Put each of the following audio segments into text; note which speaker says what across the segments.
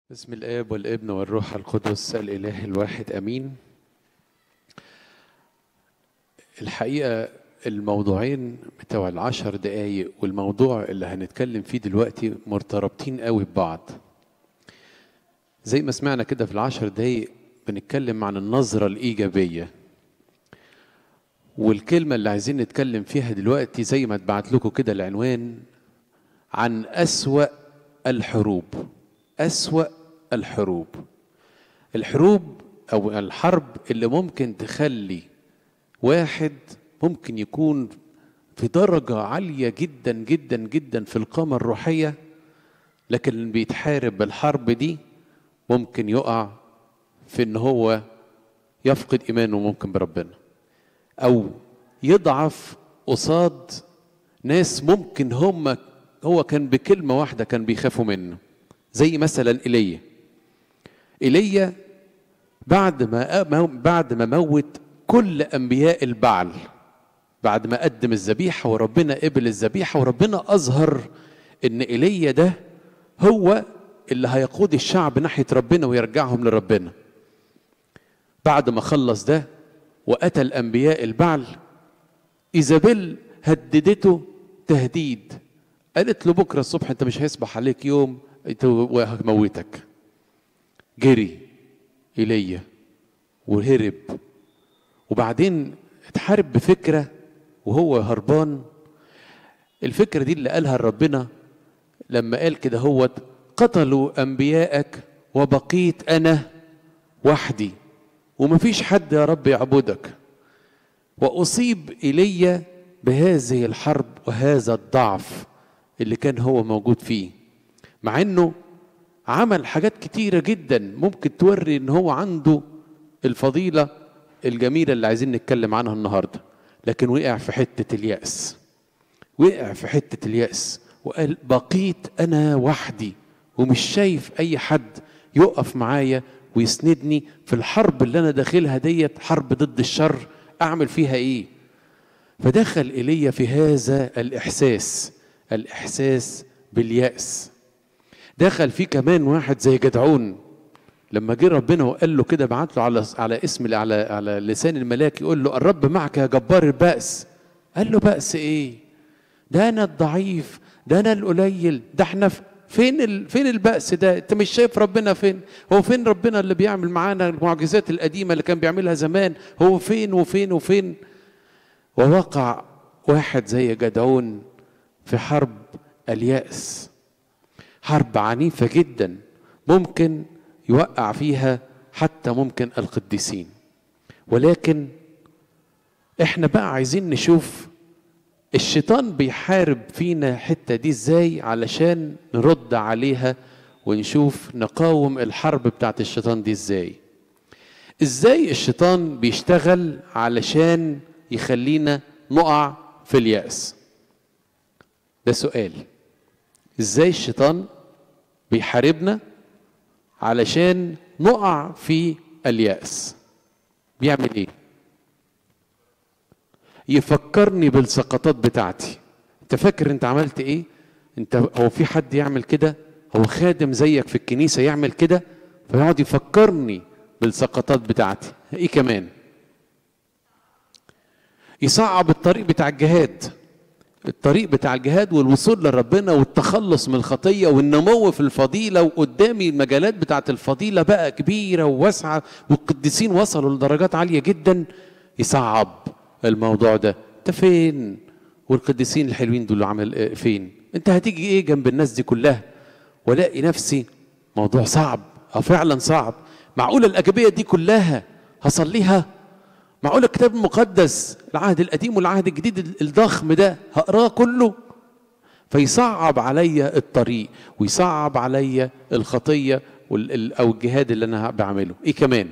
Speaker 1: بسم الآب والابن والروح القدس الإله الواحد أمين الحقيقة الموضوعين بتوع العشر دقايق والموضوع اللي هنتكلم فيه دلوقتي مرتبطين قوي ببعض زي ما سمعنا كده في العشر دقايق بنتكلم عن النظرة الإيجابية والكلمة اللي عايزين نتكلم فيها دلوقتي زي ما اتبعت لكم كده العنوان عن أسوأ الحروب أسوأ الحروب الحروب أو الحرب اللي ممكن تخلي واحد ممكن يكون في درجة عالية جدا جدا جدا في القامة الروحية لكن اللي بيتحارب بالحرب دي ممكن يقع في ان هو يفقد ايمانه ممكن بربنا او يضعف قصاد ناس ممكن هم هو كان بكلمة واحدة كان بيخافوا منه زي مثلا ايليا ايليا بعد ما بعد ما موت كل انبياء البعل بعد ما قدم الذبيحه وربنا قبل الذبيحه وربنا اظهر ان ايليا ده هو اللي هيقود الشعب ناحيه ربنا ويرجعهم لربنا بعد ما خلص ده وقتل انبياء البعل ايزابيل هددته تهديد قالت له بكره الصبح انت مش هيصبح عليك يوم وهموتك جري ايليا وهرب وبعدين اتحارب بفكره وهو هربان الفكره دي اللي قالها ربنا لما قال كده هو قتلوا انبياءك وبقيت انا وحدي ومفيش حد يا رب يعبدك واصيب ايليا بهذه الحرب وهذا الضعف اللي كان هو موجود فيه مع انه عمل حاجات كتيرة جدا ممكن توري ان هو عنده الفضيلة الجميلة اللي عايزين نتكلم عنها النهاردة لكن وقع في حتة اليأس وقع في حتة اليأس وقال بقيت أنا وحدي ومش شايف أي حد يقف معايا ويسندني في الحرب اللي أنا داخلها ديت حرب ضد الشر أعمل فيها إيه فدخل إلي في هذا الإحساس الإحساس باليأس دخل فيه كمان واحد زي جدعون لما جه ربنا وقال له كده بعت له على على اسم على على لسان الملاك يقول له الرب معك يا جبار البأس قال له بأس ايه ده انا الضعيف ده انا القليل ده احنا فين ال... فين البأس ده انت مش شايف ربنا فين هو فين ربنا اللي بيعمل معانا المعجزات القديمة اللي كان بيعملها زمان هو فين وفين وفين ووقع واحد زي جدعون في حرب اليأس حرب عنيفة جدا ممكن يوقع فيها حتى ممكن القديسين ولكن احنا بقى عايزين نشوف الشيطان بيحارب فينا الحتة دي ازاي علشان نرد عليها ونشوف نقاوم الحرب بتاعت الشيطان دي ازاي ازاي الشيطان بيشتغل علشان يخلينا نقع في اليأس ده سؤال ازاي الشيطان بيحاربنا علشان نقع في اليأس بيعمل ايه يفكرني بالسقطات بتاعتي انت فاكر انت عملت ايه انت هو في حد يعمل كده هو خادم زيك في الكنيسة يعمل كده فيقعد يفكرني بالسقطات بتاعتي ايه كمان يصعب الطريق بتاع الجهاد الطريق بتاع الجهاد والوصول لربنا والتخلص من الخطية والنمو في الفضيلة وقدامي المجالات بتاعت الفضيلة بقى كبيرة وواسعة والقديسين وصلوا لدرجات عالية جدا يصعب الموضوع ده انت فين والقديسين الحلوين دول عمل فين انت هتيجي ايه جنب الناس دي كلها والاقي نفسي موضوع صعب اه فعلا صعب معقولة الأجابية دي كلها هصليها معقول الكتاب المقدس العهد القديم والعهد الجديد الضخم ده هقراه كله فيصعب عليا الطريق ويصعب عليا الخطيه او الجهاد اللي انا بعمله ايه كمان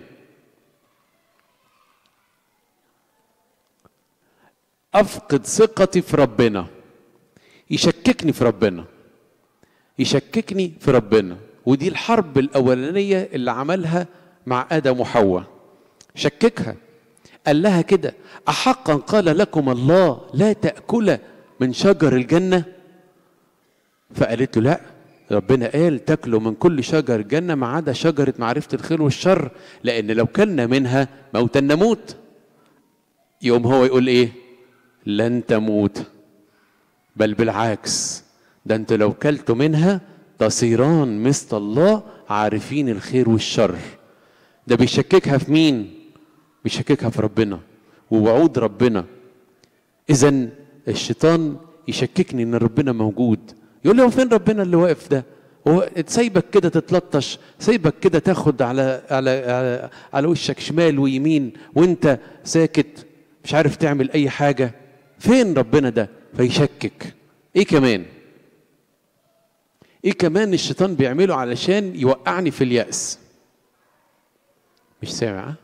Speaker 1: افقد ثقتي في ربنا يشككني في ربنا يشككني في ربنا ودي الحرب الاولانيه اللي عملها مع ادم وحواء شككها قال لها كده أحقا قال لكم الله لا تأكل من شجر الجنة فقالت له لا ربنا قال تاكلوا من كل شجر الجنة ما عدا شجرة معرفة الخير والشر لأن لو كلنا منها موتا نموت يوم هو يقول إيه لن تموت بل بالعكس ده انت لو كلت منها تصيران مثل الله عارفين الخير والشر ده بيشككها في مين بيشككها في ربنا ووعود ربنا اذا الشيطان يشككني ان ربنا موجود يقول لي هو فين ربنا اللي واقف ده هو سايبك كده تتلطش سايبك كده تاخد على على على, على وشك شمال ويمين وانت ساكت مش عارف تعمل اي حاجه فين ربنا ده فيشكك ايه كمان ايه كمان الشيطان بيعمله علشان يوقعني في اليأس مش سامع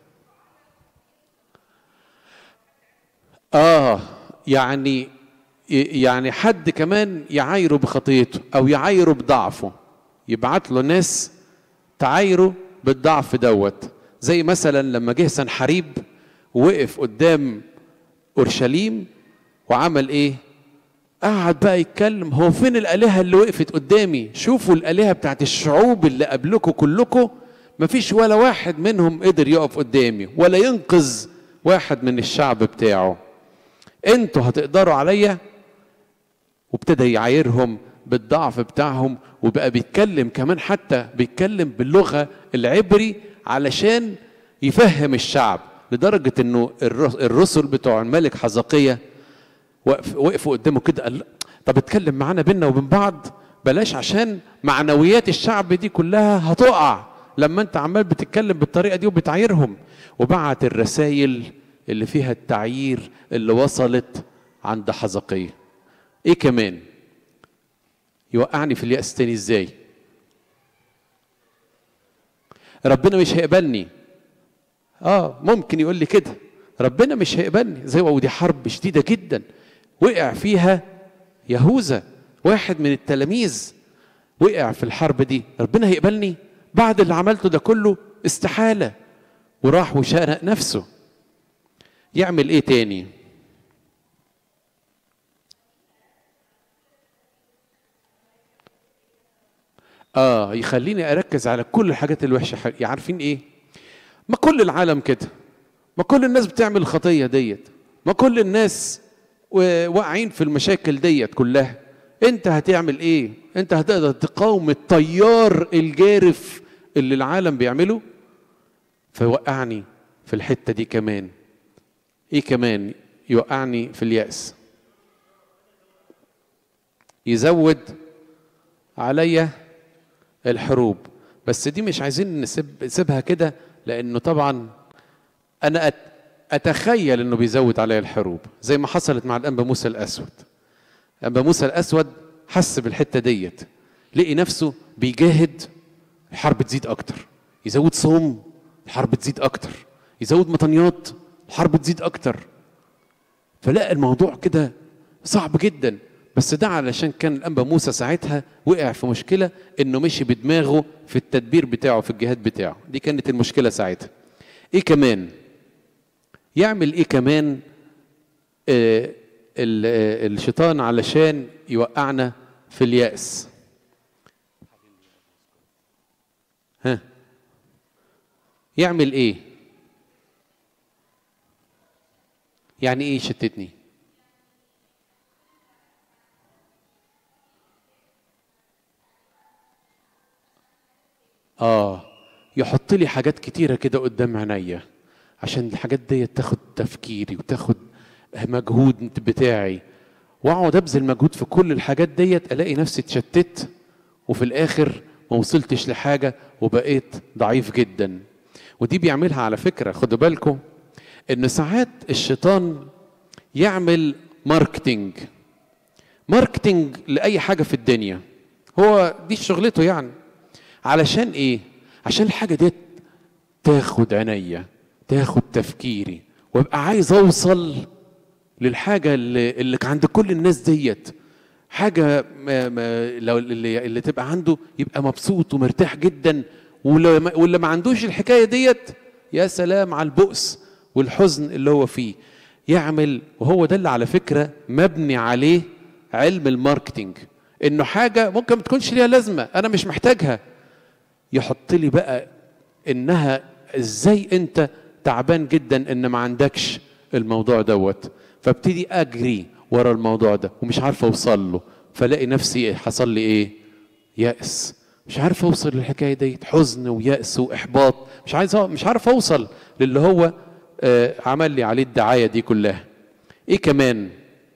Speaker 1: اه يعني يعني حد كمان يعايره بخطيته او يعايره بضعفه يبعت له ناس تعايره بالضعف دوت زي مثلا لما جه سنحريب وقف قدام اورشليم وعمل ايه قعد بقى يتكلم هو فين الالهه اللي وقفت قدامي شوفوا الالهه بتاعت الشعوب اللي قبلكم كلكم مفيش ولا واحد منهم قدر يقف قدامي ولا ينقذ واحد من الشعب بتاعه انتوا هتقدروا عليا وابتدى يعايرهم بالضعف بتاعهم وبقى بيتكلم كمان حتى بيتكلم باللغه العبري علشان يفهم الشعب لدرجه انه الرسل بتوع الملك حزقيه وقفوا قدامه كده قال طب اتكلم معانا بينا وبين بعض بلاش عشان معنويات الشعب دي كلها هتقع لما انت عمال بتتكلم بالطريقه دي وبتعايرهم وبعت الرسائل اللي فيها التعيير اللي وصلت عند حزقية ايه كمان يوقعني في اليأس تاني ازاي ربنا مش هيقبلني اه ممكن يقول لي كده ربنا مش هيقبلني زي ودي حرب شديدة جدا وقع فيها يهوذا واحد من التلاميذ وقع في الحرب دي ربنا هيقبلني بعد اللي عملته ده كله استحالة وراح وشنق نفسه يعمل ايه تاني اه يخليني اركز على كل الحاجات الوحشه عارفين ايه ما كل العالم كده ما كل الناس بتعمل الخطيه ديت ما كل الناس واقعين في المشاكل ديت كلها انت هتعمل ايه انت هتقدر تقاوم التيار الجارف اللي العالم بيعمله فيوقعني في الحته دي كمان ايه كمان يوقعني في اليأس يزود عليا الحروب بس دي مش عايزين نسيب نسيبها كده لانه طبعا انا اتخيل انه بيزود عليا الحروب زي ما حصلت مع الانبا موسى الاسود انبا موسى الاسود حس بالحته ديت لقي نفسه بيجاهد الحرب تزيد اكتر يزود صوم الحرب تزيد اكتر يزود مطنيات الحرب تزيد اكتر فلقى الموضوع كده صعب جدا بس ده علشان كان الانبا موسى ساعتها وقع في مشكله انه مشي بدماغه في التدبير بتاعه في الجهاد بتاعه دي كانت المشكله ساعتها ايه كمان يعمل ايه كمان آه الشيطان علشان يوقعنا في اليأس ها يعمل ايه يعني ايه يشتتني اه يحط لي حاجات كتيره كده قدام عينيا عشان الحاجات دي تاخد تفكيري وتاخد مجهود بتاعي واقعد ابذل مجهود في كل الحاجات ديت الاقي نفسي اتشتت وفي الاخر ما وصلتش لحاجه وبقيت ضعيف جدا ودي بيعملها على فكره خدوا بالكم ان ساعات الشيطان يعمل ماركتينج ماركتينج لاي حاجه في الدنيا هو دي شغلته يعني علشان ايه عشان الحاجه ديت تاخد عينيا تاخد تفكيري وابقى عايز اوصل للحاجه اللي, اللي عند كل الناس ديت حاجه ما ما لو اللي, اللي تبقى عنده يبقى مبسوط ومرتاح جدا واللي ما عندوش الحكايه ديت يا سلام على البؤس والحزن اللي هو فيه يعمل وهو ده اللي على فكره مبني عليه علم الماركتينج انه حاجه ممكن ما تكونش ليها لازمه انا مش محتاجها يحط لي بقى انها ازاي انت تعبان جدا ان ما عندكش الموضوع دوت فابتدي اجري ورا الموضوع ده ومش عارف اوصل له فلاقي نفسي حصل لي ايه يأس مش عارف اوصل للحكايه ديت حزن ويأس واحباط مش عايز أو... مش عارف اوصل للي هو آه عمل لي عليه الدعايه دي كلها ايه كمان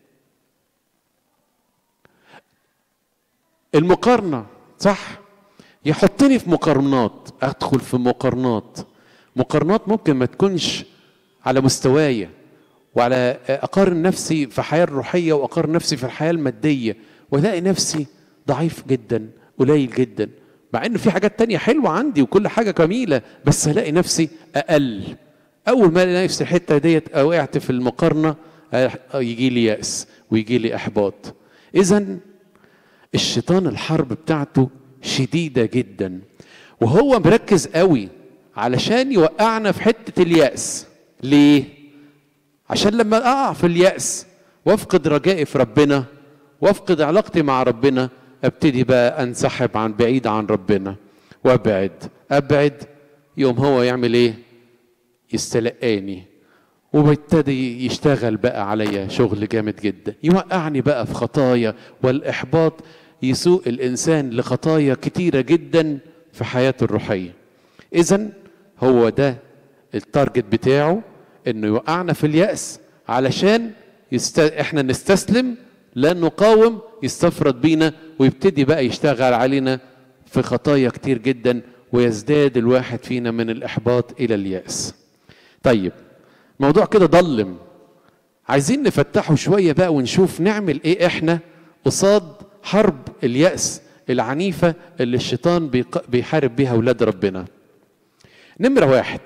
Speaker 1: المقارنه صح يحطني في مقارنات ادخل في مقارنات مقارنات ممكن ما تكونش على مستواي وعلى اقارن نفسي في الحياه الروحيه واقارن نفسي في الحياه الماديه والاقي نفسي ضعيف جدا قليل جدا مع ان في حاجات تانية حلوه عندي وكل حاجه جميله بس الاقي نفسي اقل اول ما الاقي نفسي الحته ديت وقعت في المقارنه يجي لي ياس ويجي لي احباط اذا الشيطان الحرب بتاعته شديده جدا وهو مركز قوي علشان يوقعنا في حته الياس ليه عشان لما اقع في الياس وافقد رجائي في ربنا وافقد علاقتي مع ربنا ابتدي بقى انسحب عن بعيد عن ربنا وابعد ابعد يوم هو يعمل ايه يستلقاني وبيبتدي يشتغل بقى عليا شغل جامد جدا يوقعني بقى في خطايا والاحباط يسوق الانسان لخطايا كتيره جدا في حياته الروحيه اذا هو ده التارجت بتاعه انه يوقعنا في الياس علشان يست... احنا نستسلم لا نقاوم يستفرد بينا ويبتدي بقى يشتغل علينا في خطايا كتير جدا ويزداد الواحد فينا من الاحباط الى الياس طيب موضوع كده ضلم عايزين نفتحه شويه بقى ونشوف نعمل ايه احنا قصاد حرب الياس العنيفه اللي الشيطان بيق... بيحارب بيها اولاد ربنا نمره واحد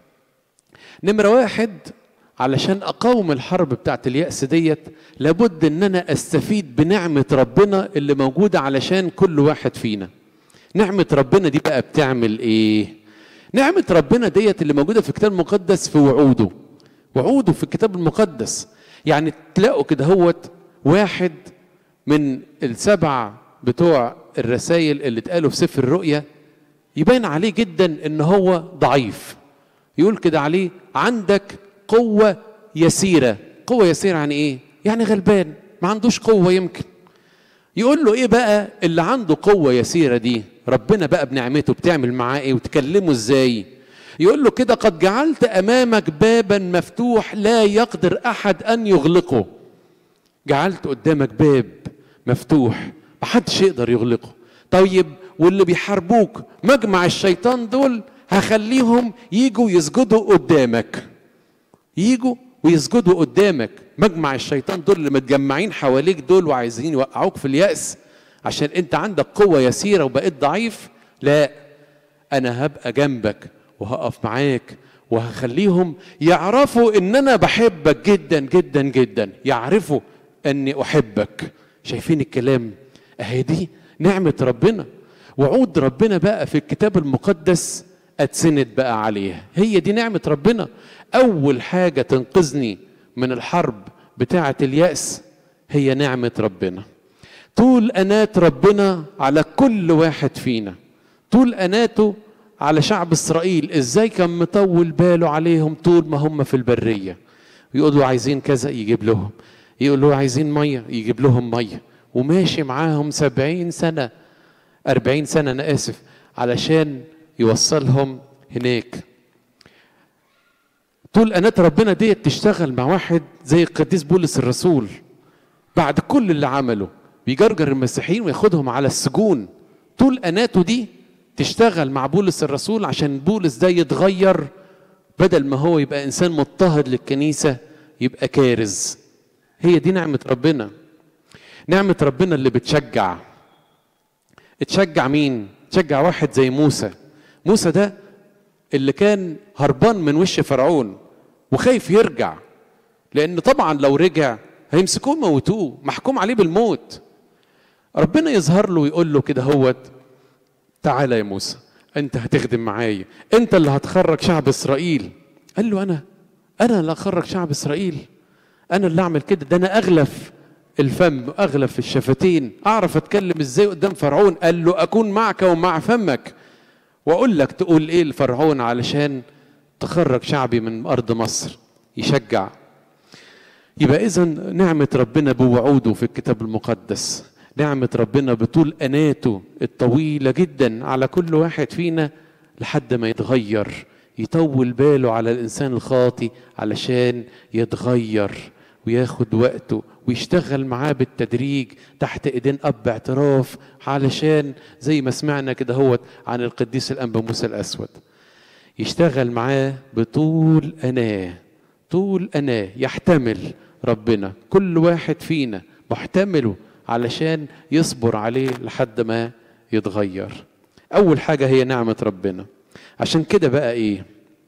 Speaker 1: نمره واحد علشان اقاوم الحرب بتاعت اليأس ديت لابد ان انا استفيد بنعمة ربنا اللي موجودة علشان كل واحد فينا نعمة ربنا دي بقى بتعمل ايه نعمة ربنا ديت اللي موجودة في الكتاب المقدس في وعوده وعوده في الكتاب المقدس يعني تلاقوا كده هوت واحد من السبع بتوع الرسائل اللي اتقالوا في سفر الرؤيا يبان عليه جدا ان هو ضعيف يقول كده عليه عندك قوة يسيرة قوة يسيرة يعني ايه يعني غلبان ما عندوش قوة يمكن يقول له ايه بقى اللي عنده قوة يسيرة دي ربنا بقى بنعمته بتعمل معاه ايه وتكلمه ازاي يقول له كده قد جعلت امامك بابا مفتوح لا يقدر احد ان يغلقه جعلت قدامك باب مفتوح محدش يقدر يغلقه طيب واللي بيحاربوك مجمع الشيطان دول هخليهم يجوا يسجدوا قدامك يجوا ويسجدوا قدامك مجمع الشيطان دول اللي متجمعين حواليك دول وعايزين يوقعوك في اليأس عشان انت عندك قوة يسيرة وبقيت ضعيف لا انا هبقى جنبك وهقف معاك وهخليهم يعرفوا ان انا بحبك جدا جدا جدا يعرفوا اني احبك شايفين الكلام اهي دي نعمة ربنا وعود ربنا بقى في الكتاب المقدس اتسند بقى عليها هي دي نعمة ربنا أول حاجة تنقذني من الحرب بتاعة اليأس هي نعمة ربنا طول أنات ربنا على كل واحد فينا طول أناته على شعب إسرائيل إزاي كان مطول باله عليهم طول ما هم في البرية يقولوا عايزين كذا يجيب لهم يقولوا عايزين مية يجيب لهم مية وماشي معاهم سبعين سنة أربعين سنة أنا آسف علشان يوصلهم هناك طول أنات ربنا ديت تشتغل مع واحد زي القديس بولس الرسول بعد كل اللي عمله بيجرجر المسيحيين وياخدهم على السجون طول أناته دي تشتغل مع بولس الرسول عشان بولس ده يتغير بدل ما هو يبقى إنسان مضطهد للكنيسة يبقى كارز هي دي نعمة ربنا نعمة ربنا اللي بتشجع تشجع مين؟ تشجع واحد زي موسى موسى ده اللي كان هربان من وش فرعون وخايف يرجع لان طبعا لو رجع هيمسكوه موتوه محكوم عليه بالموت ربنا يظهر له ويقول له كده هوت تعالى يا موسى انت هتخدم معايا انت اللي هتخرج شعب اسرائيل قال له انا انا اللي اخرج شعب اسرائيل انا اللي اعمل كده ده انا اغلف الفم اغلب في الشفتين اعرف اتكلم ازاي قدام فرعون قال له اكون معك ومع فمك واقول لك تقول ايه لفرعون علشان تخرج شعبي من ارض مصر يشجع يبقى اذا نعمه ربنا بوعوده في الكتاب المقدس نعمه ربنا بطول اناته الطويله جدا على كل واحد فينا لحد ما يتغير يطول باله على الانسان الخاطي علشان يتغير وياخد وقته ويشتغل معاه بالتدريج تحت ايدين اب اعتراف علشان زي ما سمعنا كده هو عن القديس الانبا موسى الاسود يشتغل معاه بطول اناه طول اناه يحتمل ربنا كل واحد فينا محتمله علشان يصبر عليه لحد ما يتغير اول حاجه هي نعمه ربنا عشان كده بقى ايه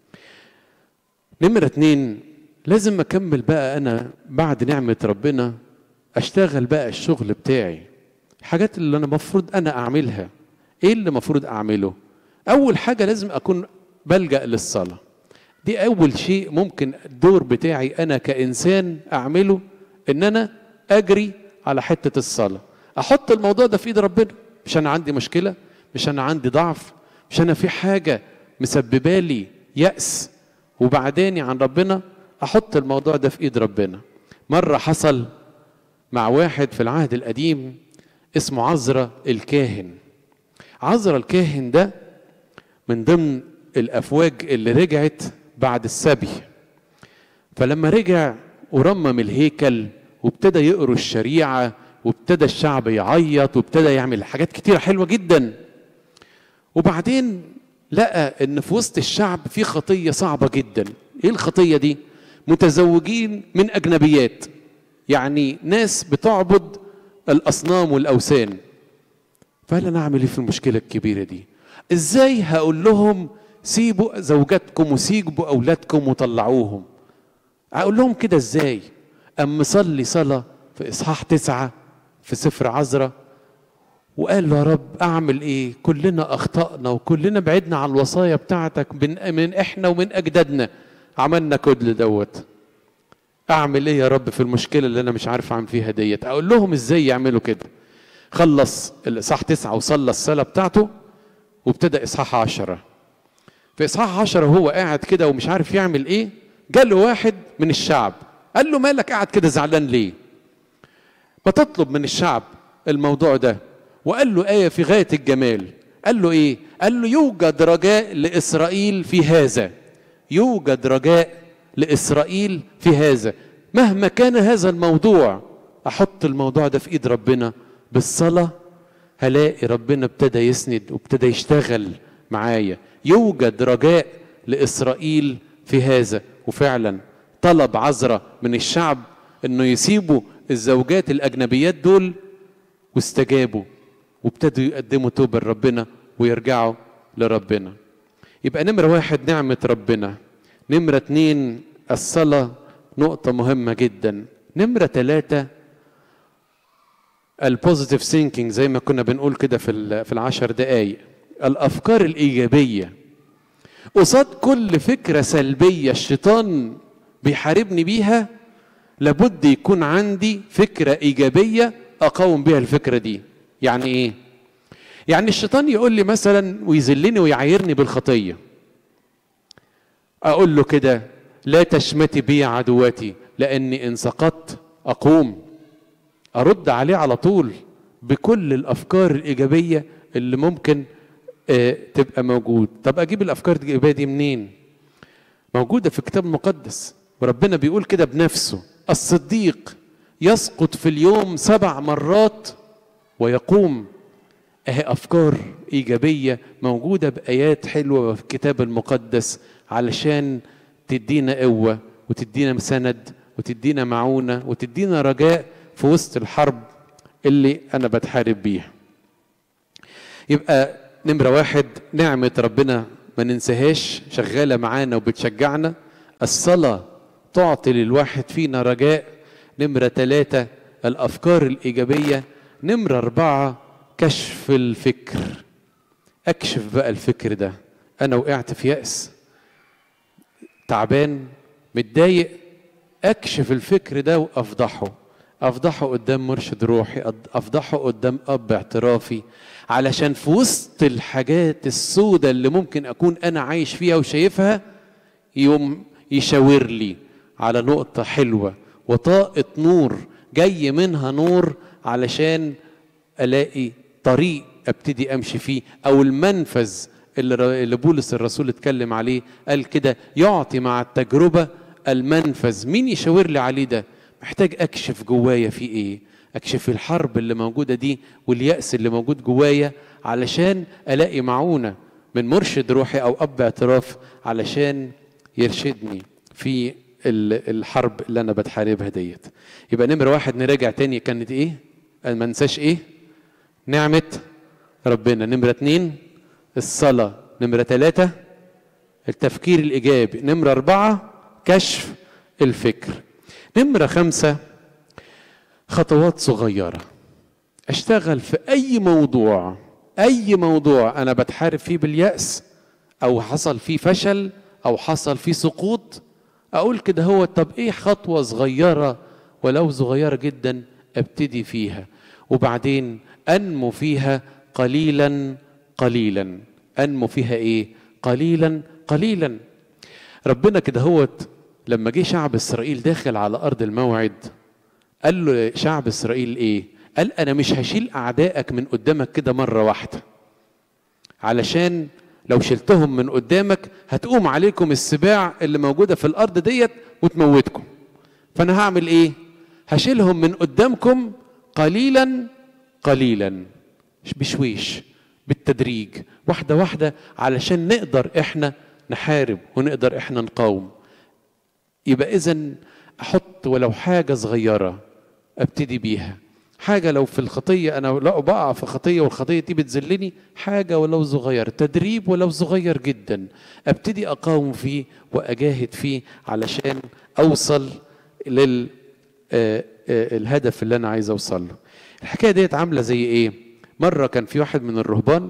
Speaker 1: نمرة اتنين لازم اكمل بقى انا بعد نعمة ربنا اشتغل بقى الشغل بتاعي الحاجات اللي انا مفروض انا اعملها ايه اللي مفروض اعمله اول حاجة لازم اكون بلجأ للصلاة دي اول شيء ممكن الدور بتاعي انا كانسان اعمله ان انا اجري على حتة الصلاة احط الموضوع ده في ايد ربنا مش انا عندي مشكلة مش انا عندي ضعف مش انا في حاجة مسببه لي يأس وبعداني عن ربنا احط الموضوع ده في ايد ربنا مرة حصل مع واحد في العهد القديم اسمه عزرا الكاهن عزرا الكاهن ده من ضمن الافواج اللي رجعت بعد السبي فلما رجع ورمم الهيكل وابتدى يقروا الشريعه وابتدى الشعب يعيط وابتدى يعمل حاجات كتيره حلوه جدا وبعدين لقى ان في وسط الشعب في خطيه صعبه جدا ايه الخطيه دي متزوجين من اجنبيات يعني ناس بتعبد الاصنام والاوثان فقال انا اعمل ايه في المشكله الكبيره دي ازاي هقول لهم سيبوا زوجاتكم وسيبوا اولادكم وطلعوهم اقول لهم كده ازاي ام مصلي صلاه في اصحاح تسعة في سفر عذراء وقال له يا رب اعمل ايه كلنا اخطانا وكلنا بعدنا عن الوصايا بتاعتك من, من احنا ومن اجدادنا عملنا كل دوت اعمل ايه يا رب في المشكله اللي انا مش عارف اعمل فيها ديت اقول لهم ازاي يعملوا كده خلص الاصحاح تسعة وصلى الصلاه بتاعته وابتدى اصحاح عشرة في اصحاح عشرة وهو قاعد كده ومش عارف يعمل ايه جاله واحد من الشعب قال له مالك قاعد كده زعلان ليه ما تطلب من الشعب الموضوع ده وقال له آية في غاية الجمال قال له إيه؟ قال له يوجد رجاء لإسرائيل في هذا يوجد رجاء لإسرائيل في هذا مهما كان هذا الموضوع أحط الموضوع ده في إيد ربنا بالصلاة هلاقي ربنا ابتدى يسند وابتدى يشتغل معايا يوجد رجاء لإسرائيل في هذا وفعلا طلب عذرة من الشعب انه يسيبوا الزوجات الاجنبيات دول واستجابوا وابتدوا يقدموا توبة لربنا ويرجعوا لربنا يبقى نمرة واحد نعمة ربنا نمرة اتنين الصلاة نقطة مهمة جدا نمرة ثلاثة البوزيتيف ثينكينج زي ما كنا بنقول كده في في العشر دقايق الافكار الايجابيه قصاد كل فكره سلبيه الشيطان بيحاربني بيها لابد يكون عندي فكره ايجابيه اقاوم بيها الفكره دي يعني ايه يعني الشيطان يقول لي مثلا ويذلني ويعايرني بالخطيه اقول له كده لا تشمتي بي عدوتي لاني ان سقطت اقوم ارد عليه على طول بكل الافكار الايجابيه اللي ممكن آه تبقى موجود طب اجيب الافكار الايجابيه دي منين موجوده في الكتاب المقدس وربنا بيقول كده بنفسه الصديق يسقط في اليوم سبع مرات ويقوم اهي افكار ايجابيه موجوده بايات حلوه في الكتاب المقدس علشان تدينا قوه وتدينا سند وتدينا معونه وتدينا رجاء في وسط الحرب اللي انا بتحارب بيها يبقى نمره واحد نعمه ربنا ما ننساهاش شغاله معانا وبتشجعنا الصلاه تعطي للواحد فينا رجاء نمره ثلاثه الافكار الايجابيه نمره اربعه كشف الفكر اكشف بقى الفكر ده انا وقعت في ياس تعبان متضايق اكشف الفكر ده وافضحه افضحه قدام مرشد روحي أد- افضحه قدام اب اعترافي علشان في وسط الحاجات السودة اللي ممكن اكون انا عايش فيها وشايفها يوم يشاور لي على نقطة حلوة وطاقة نور جاي منها نور علشان الاقي طريق ابتدي امشي فيه او المنفذ اللي ر- اللي بولس الرسول اتكلم عليه قال كده يعطي مع التجربه المنفذ مين يشاور لي عليه ده محتاج اكشف جوايا في ايه اكشف الحرب اللي موجوده دي والياس اللي موجود جوايا علشان الاقي معونه من مرشد روحي او اب اعتراف علشان يرشدني في ال- الحرب اللي انا بتحاربها ديت يبقى نمره واحد نراجع تاني كانت ايه ما انساش ايه نعمة ربنا نمرة اتنين الصلاة نمرة تلاتة التفكير الإيجابي نمرة أربعة كشف الفكر نمرة خمسة خطوات صغيرة أشتغل في أي موضوع أي موضوع أنا بتحارب فيه باليأس أو حصل فيه فشل أو حصل فيه سقوط أقول كده هو طب إيه خطوة صغيرة ولو صغيرة جدا أبتدي فيها وبعدين أنمو فيها قليلا قليلا أنمو فيها إيه قليلا قليلا ربنا كده هوت لما جه شعب إسرائيل داخل على أرض الموعد قال له شعب إسرائيل إيه قال أنا مش هشيل أعدائك من قدامك كده مرة واحدة علشان لو شلتهم من قدامك هتقوم عليكم السباع اللي موجودة في الأرض ديت وتموتكم فأنا هعمل إيه هشيلهم من قدامكم قليلا قليلا بشويش بالتدريج واحدة واحدة علشان نقدر احنا نحارب ونقدر احنا نقاوم يبقى اذا احط ولو حاجة صغيرة ابتدي بيها حاجة لو في الخطية أنا لا بقع في خطية والخطية دي بتذلني حاجة ولو صغير تدريب ولو صغير جدا أبتدي أقاوم فيه وأجاهد فيه علشان أوصل لل آه، آه، الهدف اللي أنا عايز أوصل له الحكاية ديت عاملة زي إيه مرة كان في واحد من الرهبان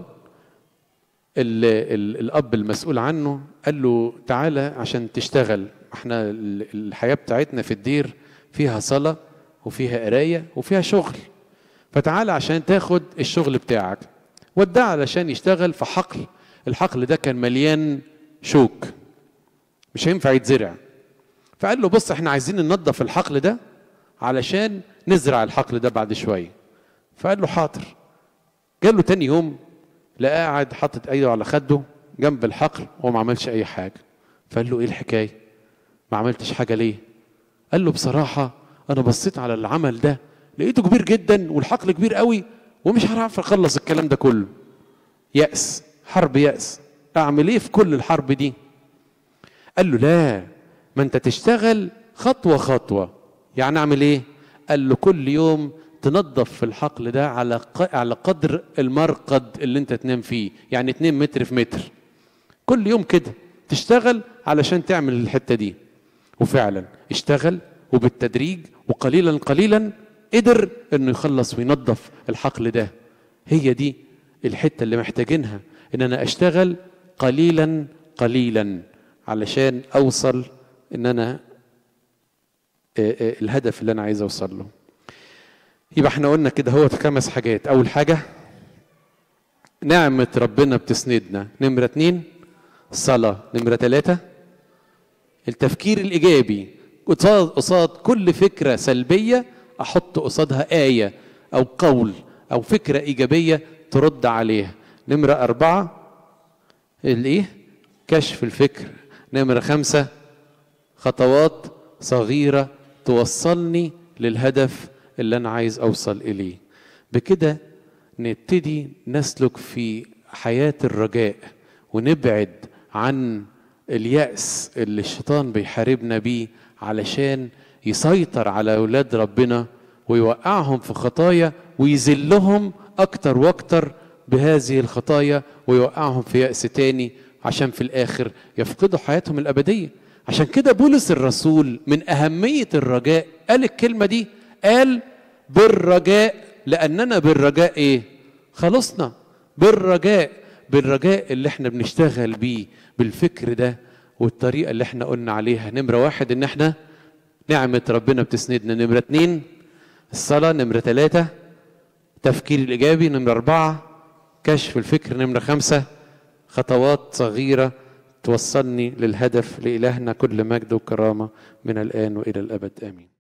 Speaker 1: ال ال الاب المسؤول عنه قال له تعالى عشان تشتغل احنا ال- الحياه بتاعتنا في الدير فيها صلاه وفيها قرايه وفيها شغل فتعالى عشان تاخد الشغل بتاعك وداه علشان يشتغل في حقل الحقل ده كان مليان شوك مش هينفع يتزرع فقال له بص احنا عايزين ننظف الحقل ده علشان نزرع الحقل ده بعد شويه فقال له حاضر قال له تاني يوم لقاه قاعد حاطط ايده على خده جنب الحقل وهو ما عملش اي حاجه فقال له ايه الحكايه ما عملتش حاجه ليه قال له بصراحه انا بصيت على العمل ده لقيته كبير جدا والحقل كبير قوي ومش هعرف اخلص الكلام ده كله يأس حرب يأس اعمل ايه في كل الحرب دي قال له لا ما انت تشتغل خطوة خطوة يعني اعمل ايه قال له كل يوم تنظف في الحقل ده على ق- على قدر المرقد اللي انت تنام فيه يعني 2 متر في متر كل يوم كده تشتغل علشان تعمل الحتة دي وفعلا اشتغل وبالتدريج وقليلا قليلا قدر انه يخلص وينظف الحقل ده هي دي الحتة اللي محتاجينها ان انا اشتغل قليلا قليلا علشان اوصل ان انا آه، آه، الهدف اللي انا عايز اوصل له يبقى احنا قلنا كده هو خمس حاجات اول حاجة نعمة ربنا بتسندنا نمرة اتنين صلاة نمرة ثلاثة التفكير الإيجابي قصاد قصاد كل فكرة سلبية أحط قصادها آية أو قول أو فكرة إيجابية ترد عليها نمرة أربعة الإيه؟ كشف الفكر نمرة خمسة خطوات صغيرة توصلني للهدف اللي أنا عايز أوصل إليه بكده نبتدي نسلك في حياة الرجاء ونبعد عن اليأس اللي الشيطان بيحاربنا بيه علشان يسيطر على أولاد ربنا ويوقعهم في خطايا ويذلهم أكتر وأكتر بهذه الخطايا ويوقعهم في يأس تاني عشان في الآخر يفقدوا حياتهم الأبدية عشان كده بولس الرسول من أهمية الرجاء قال الكلمة دي قال بالرجاء لأننا بالرجاء إيه خلصنا بالرجاء بالرجاء اللي احنا بنشتغل بيه بالفكر ده والطريقة اللي احنا قلنا عليها نمرة واحد ان احنا نعمة ربنا بتسندنا نمرة اتنين الصلاة نمرة ثلاثة تفكير الإيجابي نمرة أربعة كشف الفكر نمرة خمسة خطوات صغيرة توصلني للهدف لإلهنا كل مجد وكرامة من الآن وإلى الأبد آمين